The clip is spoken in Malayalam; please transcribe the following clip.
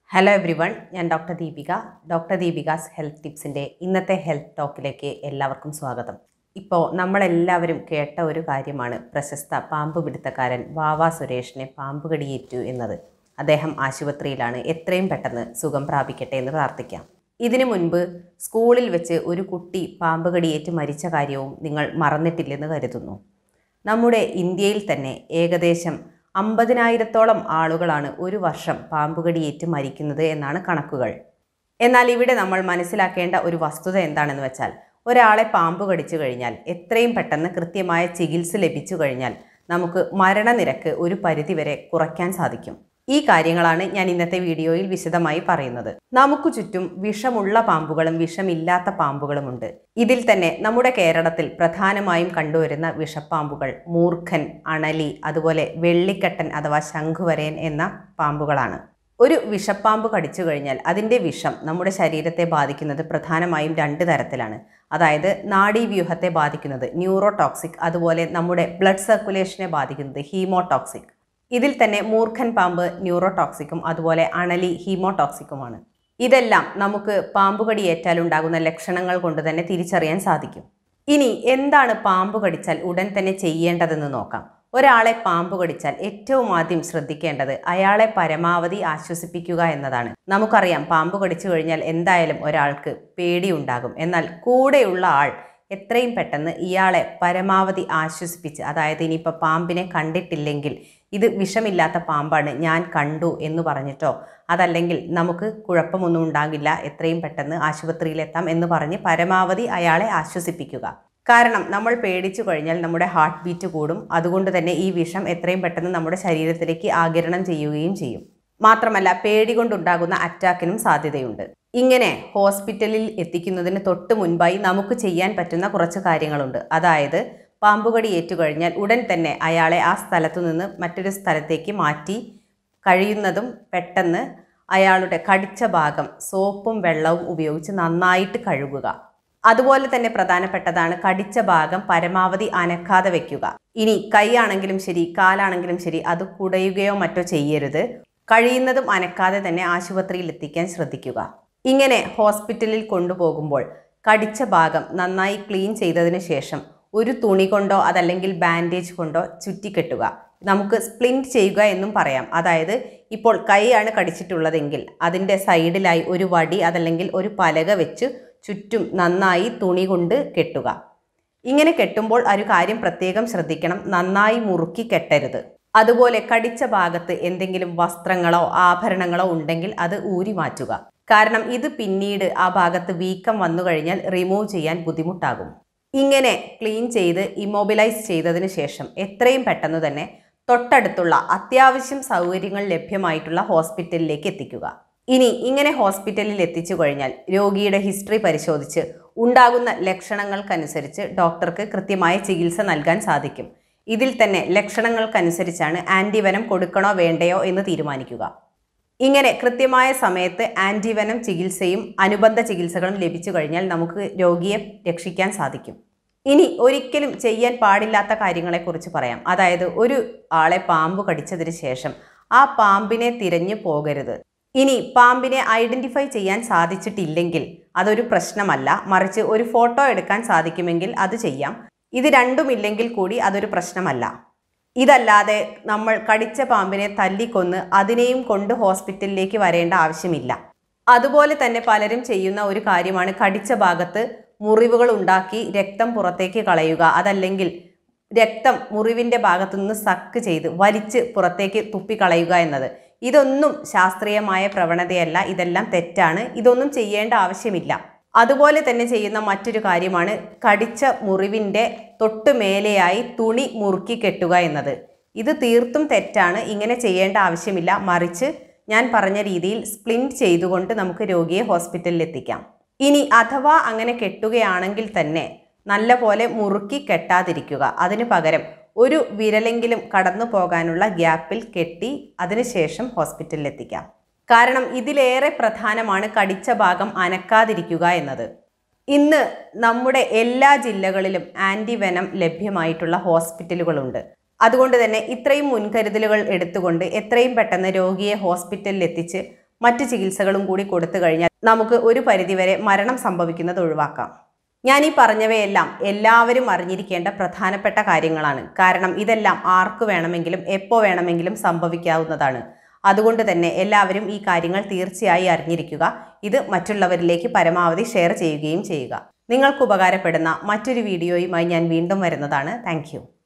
ഹലോ എവ്രി വൺ ഞാൻ doctor Deepika doctor Deepika's health ടിപ്സിൻ്റെ ഇന്നത്തെ ഹെൽത്ത് ടോക്കിലേക്ക് എല്ലാവർക്കും സ്വാഗതം ഇപ്പോൾ നമ്മളെല്ലാവരും കേട്ട ഒരു കാര്യമാണ് പ്രശസ്ത പാമ്പ് പിടുത്തക്കാരൻ വാവ സുരേഷിനെ പാമ്പ് കടിയേറ്റു എന്നത് അദ്ദേഹം ആശുപത്രിയിലാണ് എത്രയും പെട്ടെന്ന് സുഖം പ്രാപിക്കട്ടെ എന്ന് പ്രാർത്ഥിക്കാം ഇതിനു മുൻപ് സ്കൂളിൽ വെച്ച് ഒരു കുട്ടി പാമ്പ് കടിയേറ്റ് മരിച്ച കാര്യവും നിങ്ങൾ മറന്നിട്ടില്ലെന്ന് കരുതുന്നു നമ്മുടെ ഇന്ത്യയിൽ തന്നെ ഏകദേശം അമ്പതിനായിരത്തോളം ആളുകളാണ് ഒരു വർഷം പാമ്പുകടിയേറ്റ് മരിക്കുന്നത് എന്നാണ് കണക്കുകൾ എന്നാൽ ഇവിടെ നമ്മൾ മനസ്സിലാക്കേണ്ട ഒരു വസ്തുത എന്താണെന്ന് വെച്ചാൽ ഒരാളെ പാമ്പ് കടിച്ചു കഴിഞ്ഞാൽ എത്രയും പെട്ടെന്ന് കൃത്യമായ ചികിത്സ ലഭിച്ചു കഴിഞ്ഞാൽ നമുക്ക് മരണനിരക്ക് ഒരു പരിധിവരെ കുറയ്ക്കാൻ സാധിക്കും ഈ കാര്യങ്ങളാണ് ഞാൻ ഇന്നത്തെ വീഡിയോയിൽ വിശദമായി പറയുന്നത് നമുക്ക് ചുറ്റും വിഷമുള്ള പാമ്പുകളും വിഷമില്ലാത്ത പാമ്പുകളുമുണ്ട് ഇതിൽ തന്നെ നമ്മുടെ കേരളത്തിൽ പ്രധാനമായും കണ്ടുവരുന്ന വിഷപ്പാമ്പുകൾ മൂർഖൻ അണലി അതുപോലെ വെള്ളിക്കട്ടൻ അഥവാ ശംഖുവരയൻ എന്ന പാമ്പുകളാണ് ഒരു വിഷപ്പാമ്പ് കടിച്ചു കഴിഞ്ഞാൽ അതിൻ്റെ വിഷം നമ്മുടെ ശരീരത്തെ ബാധിക്കുന്നത് പ്രധാനമായും രണ്ട് തരത്തിലാണ് അതായത് നാഡീവ്യൂഹത്തെ ബാധിക്കുന്നത് ന്യൂറോടോക്സിക് അതുപോലെ നമ്മുടെ ബ്ലഡ് സർക്കുലേഷനെ ബാധിക്കുന്നത് ഹീമോടോക്സിക് ഇതിൽ തന്നെ മൂർഖൻ പാമ്പ് ന്യൂറോടോക്സിക്കും അതുപോലെ അണലി ഹീമോടോക്സിക്കുമാണ് ഇതെല്ലാം നമുക്ക് പാമ്പ് കടിയേറ്റാൽ ഉണ്ടാകുന്ന ലക്ഷണങ്ങൾ കൊണ്ട് തന്നെ തിരിച്ചറിയാൻ സാധിക്കും ഇനി എന്താണ് പാമ്പ് കടിച്ചാൽ ഉടൻ തന്നെ ചെയ്യേണ്ടതെന്ന് നോക്കാം ഒരാളെ പാമ്പ് കടിച്ചാൽ ഏറ്റവും ആദ്യം ശ്രദ്ധിക്കേണ്ടത് അയാളെ പരമാവധി ആശ്വസിപ്പിക്കുക എന്നതാണ് നമുക്കറിയാം പാമ്പ് കടിച്ചു കഴിഞ്ഞാൽ എന്തായാലും ഒരാൾക്ക് പേടിയുണ്ടാകും എന്നാൽ കൂടെയുള്ള ആൾ എത്രയും പെട്ടെന്ന് ഇയാളെ പരമാവധി ആശ്വസിപ്പിച്ച് അതായത് ഇനിയിപ്പോൾ പാമ്പിനെ കണ്ടിട്ടില്ലെങ്കിൽ ഇത് വിഷമില്ലാത്ത പാമ്പാണ് ഞാൻ കണ്ടു എന്ന് പറഞ്ഞിട്ടോ അതല്ലെങ്കിൽ നമുക്ക് കുഴപ്പമൊന്നും ഉണ്ടാകില്ല എത്രയും പെട്ടെന്ന് ആശുപത്രിയിലെത്താം എന്ന് പറഞ്ഞ് പരമാവധി അയാളെ ആശ്വസിപ്പിക്കുക കാരണം നമ്മൾ പേടിച്ചു കഴിഞ്ഞാൽ നമ്മുടെ ഹാർട്ട് ബീറ്റ് കൂടും അതുകൊണ്ട് തന്നെ ഈ വിഷം എത്രയും പെട്ടെന്ന് നമ്മുടെ ശരീരത്തിലേക്ക് ആകിരണം ചെയ്യുകയും ചെയ്യും മാത്രമല്ല പേടി കൊണ്ടുണ്ടാകുന്ന അറ്റാക്കിനും സാധ്യതയുണ്ട് ഇങ്ങനെ ഹോസ്പിറ്റലിൽ എത്തിക്കുന്നതിന് തൊട്ട് മുൻപായി നമുക്ക് ചെയ്യാൻ പറ്റുന്ന കുറച്ച് കാര്യങ്ങളുണ്ട് അതായത് പാമ്പുകടി ഏറ്റുകഴിഞ്ഞാൽ ഉടൻ തന്നെ അയാളെ ആ സ്ഥലത്തു നിന്ന് മറ്റൊരു സ്ഥലത്തേക്ക് മാറ്റി കഴിയുന്നതും പെട്ടെന്ന് അയാളുടെ കടിച്ച ഭാഗം സോപ്പും വെള്ളവും ഉപയോഗിച്ച് നന്നായിട്ട് കഴുകുക അതുപോലെ തന്നെ പ്രധാനപ്പെട്ടതാണ് കടിച്ച ഭാഗം പരമാവധി അനക്കാതെ വെക്കുക ഇനി കൈയാണെങ്കിലും ശരി കാലാണെങ്കിലും ശരി അത് കുടയുകയോ മറ്റോ ചെയ്യരുത് കഴിയുന്നതും അനക്കാതെ തന്നെ ആശുപത്രിയിൽ എത്തിക്കാൻ ശ്രദ്ധിക്കുക ഇങ്ങനെ ഹോസ്പിറ്റലിൽ കൊണ്ടുപോകുമ്പോൾ കടിച്ച ഭാഗം നന്നായി ക്ലീൻ ചെയ്തതിന് ശേഷം ഒരു തുണി കൊണ്ടോ അതല്ലെങ്കിൽ ബാൻഡേജ് കൊണ്ടോ ചുറ്റിക്കെട്ടുക നമുക്ക് സ്പ്ലിൻറ്റ് ചെയ്യുക എന്നും പറയാം അതായത് ഇപ്പോൾ കൈയാണ് കടിച്ചിട്ടുള്ളതെങ്കിൽ അതിൻ്റെ സൈഡിലായി ഒരു വടി അതല്ലെങ്കിൽ ഒരു പലക വെച്ച് ചുറ്റും നന്നായി തുണി കൊണ്ട് കെട്ടുക ഇങ്ങനെ കെട്ടുമ്പോൾ ഒരു കാര്യം പ്രത്യേകം ശ്രദ്ധിക്കണം നന്നായി മുറുക്കി കെട്ടരുത് അതുപോലെ കടിച്ച ഭാഗത്ത് എന്തെങ്കിലും വസ്ത്രങ്ങളോ ആഭരണങ്ങളോ ഉണ്ടെങ്കിൽ അത് ഊരി മാറ്റുക കാരണം ഇത് പിന്നീട് ആ ഭാഗത്ത് വീക്കം വന്നു കഴിഞ്ഞാൽ റിമൂവ് ചെയ്യാൻ ബുദ്ധിമുട്ടാകും ഇങ്ങനെ ക്ലീൻ ചെയ്ത് ഇമ്മൊബിലൈസ് ചെയ്തതിന് ശേഷം എത്രയും പെട്ടെന്ന് തന്നെ തൊട്ടടുത്തുള്ള അത്യാവശ്യം സൗകര്യങ്ങൾ ലഭ്യമായിട്ടുള്ള ഹോസ്പിറ്റലിലേക്ക് എത്തിക്കുക ഇനി ഇങ്ങനെ ഹോസ്പിറ്റലിൽ എത്തിച്ചു കഴിഞ്ഞാൽ രോഗിയുടെ ഹിസ്റ്ററി പരിശോധിച്ച് ഉണ്ടാകുന്ന ലക്ഷണങ്ങൾക്കനുസരിച്ച് ഡോക്ടർക്ക് കൃത്യമായ ചികിത്സ നൽകാൻ സാധിക്കും ഇതിൽ തന്നെ ലക്ഷണങ്ങൾക്കനുസരിച്ചാണ് ആൻറ്റിവനം കൊടുക്കണോ വേണ്ടയോ എന്ന് തീരുമാനിക്കുക ഇങ്ങനെ കൃത്യമായ സമയത്ത് ആൻറ്റിവനം ചികിത്സയും അനുബന്ധ ചികിത്സകളും ലഭിച്ചു കഴിഞ്ഞാൽ നമുക്ക് രോഗിയെ രക്ഷിക്കാൻ സാധിക്കും ഇനി ഒരിക്കലും ചെയ്യാൻ പാടില്ലാത്ത കാര്യങ്ങളെക്കുറിച്ച് പറയാം അതായത് ഒരു ആളെ പാമ്പ് കടിച്ചതിന് ശേഷം ആ പാമ്പിനെ തിരഞ്ഞു പോകരുത് ഇനി പാമ്പിനെ ഐഡൻറ്റിഫൈ ചെയ്യാൻ സാധിച്ചിട്ടില്ലെങ്കിൽ അതൊരു പ്രശ്നമല്ല മറിച്ച് ഒരു ഫോട്ടോ എടുക്കാൻ സാധിക്കുമെങ്കിൽ അത് ചെയ്യാം ഇത് രണ്ടുമില്ലെങ്കിൽ കൂടി അതൊരു പ്രശ്നമല്ല ഇതല്ലാതെ നമ്മൾ കടിച്ച പാമ്പിനെ തല്ലിക്കൊന്ന് അതിനെയും കൊണ്ട് ഹോസ്പിറ്റലിലേക്ക് വരേണ്ട ആവശ്യമില്ല അതുപോലെ തന്നെ പലരും ചെയ്യുന്ന ഒരു കാര്യമാണ് കടിച്ച ഭാഗത്ത് മുറിവുകൾ ഉണ്ടാക്കി രക്തം പുറത്തേക്ക് കളയുക അതല്ലെങ്കിൽ രക്തം മുറിവിൻ്റെ ഭാഗത്തു നിന്ന് സക്ക് ചെയ്ത് വലിച്ച് പുറത്തേക്ക് തുപ്പിക്കളയുക എന്നത് ഇതൊന്നും ശാസ്ത്രീയമായ പ്രവണതയല്ല ഇതെല്ലാം തെറ്റാണ് ഇതൊന്നും ചെയ്യേണ്ട ആവശ്യമില്ല അതുപോലെ തന്നെ ചെയ്യുന്ന മറ്റൊരു കാര്യമാണ് കടിച്ച മുറിവിൻ്റെ തൊട്ട് മേലെയായി തുണി മുറുക്കി കെട്ടുക എന്നത് ഇത് തീർത്തും തെറ്റാണ് ഇങ്ങനെ ചെയ്യേണ്ട ആവശ്യമില്ല മറിച്ച് ഞാൻ പറഞ്ഞ രീതിയിൽ സ്പ്ലിൻറ്റ് ചെയ്തുകൊണ്ട് നമുക്ക് രോഗിയെ ഹോസ്പിറ്റലിൽ എത്തിക്കാം ഇനി അഥവാ അങ്ങനെ കെട്ടുകയാണെങ്കിൽ തന്നെ നല്ല പോലെ മുറുക്കി കെട്ടാതിരിക്കുക അതിനു പകരം ഒരു വിരലെങ്കിലും കടന്നു പോകാനുള്ള ഗ്യാപ്പിൽ കെട്ടി അതിനുശേഷം ഹോസ്പിറ്റലിൽ എത്തിക്കാം കാരണം ഇതിലേറെ പ്രധാനമാണ് കടിച്ച ഭാഗം അനക്കാതിരിക്കുക എന്നത് ഇന്ന് നമ്മുടെ എല്ലാ ജില്ലകളിലും ആൻറ്റിവെനം ലഭ്യമായിട്ടുള്ള ഹോസ്പിറ്റലുകളുണ്ട് അതുകൊണ്ട് തന്നെ ഇത്രയും മുൻകരുതലുകൾ എടുത്തുകൊണ്ട് എത്രയും പെട്ടെന്ന് രോഗിയെ ഹോസ്പിറ്റലിൽ എത്തിച്ച് മറ്റ് ചികിത്സകളും കൂടി കൊടുത്തു കഴിഞ്ഞാൽ നമുക്ക് ഒരു പരിധിവരെ മരണം സംഭവിക്കുന്നത് ഒഴിവാക്കാം ഞാൻ ഈ പറഞ്ഞവയെല്ലാം എല്ലാവരും അറിഞ്ഞിരിക്കേണ്ട പ്രധാനപ്പെട്ട കാര്യങ്ങളാണ് കാരണം ഇതെല്ലാം ആർക്ക് വേണമെങ്കിലും എപ്പോൾ വേണമെങ്കിലും സംഭവിക്കാവുന്നതാണ് അതുകൊണ്ട് തന്നെ എല്ലാവരും ഈ കാര്യങ്ങൾ തീർച്ചയായി അറിഞ്ഞിരിക്കുക ഇത് മറ്റുള്ളവരിലേക്ക് പരമാവധി ഷെയർ ചെയ്യുകയും ചെയ്യുക നിങ്ങൾക്ക് ഉപകാരപ്പെടുന്ന മറ്റൊരു വീഡിയോയുമായി ഞാൻ വീണ്ടും വരുന്നതാണ് താങ്ക്